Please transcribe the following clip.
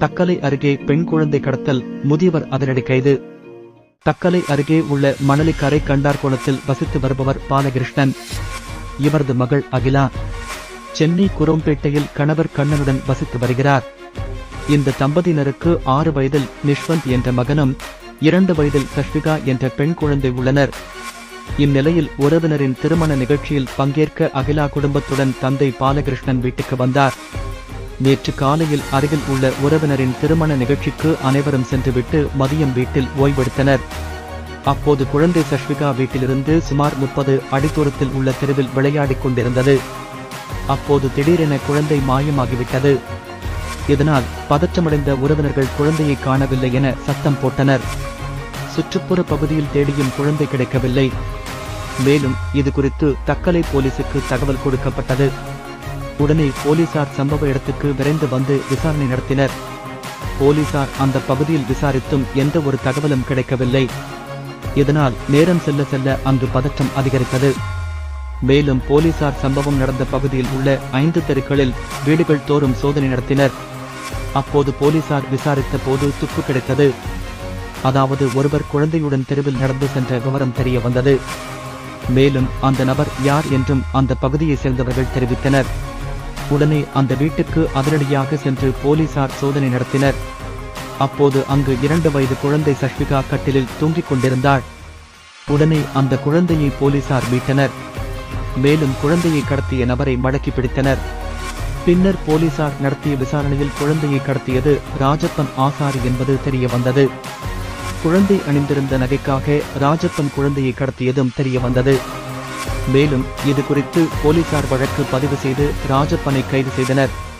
தக்கலை அருகே பெண் குழந்தை கடத்தல் முதியவர் அதிரடி கைது தக்கலை அருகே உள்ள மணலிக்கரை கண்டார்குளத்தில் வசித்து வருபவர் பாலகிருஷ்ணன் இவரது மகள் அகிலா சென்னை குரோம்பேட்டையில் கணவர் கண்ணனுடன் வசித்து வருகிறார் இந்த தம்பதியினருக்கு ஆறு வயதில் நிஷ்வந்த் என்ற மகனும் இரண்டு வயதில் சஷ்விகா என்ற பெண் குழந்தை உள்ளனர் இந்நிலையில் உறவினரின் திருமண நிகழ்ச்சியில் பங்கேற்க அகிலா குடும்பத்துடன் தந்தை பாலகிருஷ்ணன் வீட்டுக்கு வந்தார் நேற்று காலையில் அருகில் உள்ள உறவினரின் திருமண நிகழ்ச்சிக்கு அனைவரும் சென்றுவிட்டு மதியம் வீட்டில் ஓய்வெடுத்தனர் அப்போது குழந்தை சஷ்விகா வீட்டிலிருந்து சுமார் முப்பது அடி தூரத்தில் உள்ள தெருவில் விளையாடிக் கொண்டிருந்தது அப்போது திடீரென குழந்தை மாயமாகிவிட்டது இதனால் பதற்றமடைந்த உறவினர்கள் குழந்தையை காணவில்லை என சத்தம் போட்டனர் சுற்றுப்புற பகுதியில் தேடியும் குழந்தை கிடைக்கவில்லை மேலும் இது குறித்து தக்கலை போலீசுக்கு தகவல் கொடுக்கப்பட்டது உடனே போலீசார் சம்பவ இடத்துக்கு விரைந்து வந்து விசாரணை நடத்தினர் போலீசார் அந்த பகுதியில் விசாரித்தும் எந்த ஒரு தகவலும் கிடைக்கவில்லை இதனால் நேரம் செல்ல செல்ல அங்கு பதற்றம் அதிகரித்தது மேலும் போலீசார் சம்பவம் நடந்த பகுதியில் உள்ள ஐந்து தெருக்களில் வீடுகள் தோறும் சோதனை நடத்தினர் அப்போது போலீசார் விசாரித்த போது துப்பு கிடைத்தது அதாவது ஒருவர் குழந்தையுடன் தெருவில் நடந்து சென்ற விவரம் தெரிய வந்தது மேலும் அந்த நபர் யார் என்றும் அந்த பகுதியைச் சேர்ந்தவர்கள் தெரிவித்தனர் உடனே அந்த வீட்டுக்கு அதிரடியாக சென்று போலீசார் சோதனை நடத்தினர் அப்போது அங்கு இரண்டு வயது குழந்தை சஷ்விகா கட்டிலில் தூங்கிக் கொண்டிருந்தாள் உடனே அந்த குழந்தையை போலீசார் மீட்டனர் மேலும் குழந்தையை கடத்திய நபரை மடக்கி பிடித்தனர் பின்னர் போலீசார் நடத்திய விசாரணையில் குழந்தையை கடத்தியது ராஜப்பன் ஆசாரி என்பது தெரிய வந்தது குழந்தை அணிந்திருந்த நகைக்காக ராஜப்பன் குழந்தையை கடத்தியதும் தெரிய வந்தது மேலும் இது குறித்து போலீசார் வழக்கு பதிவு செய்து ராஜப்பனை கைது செய்தனர்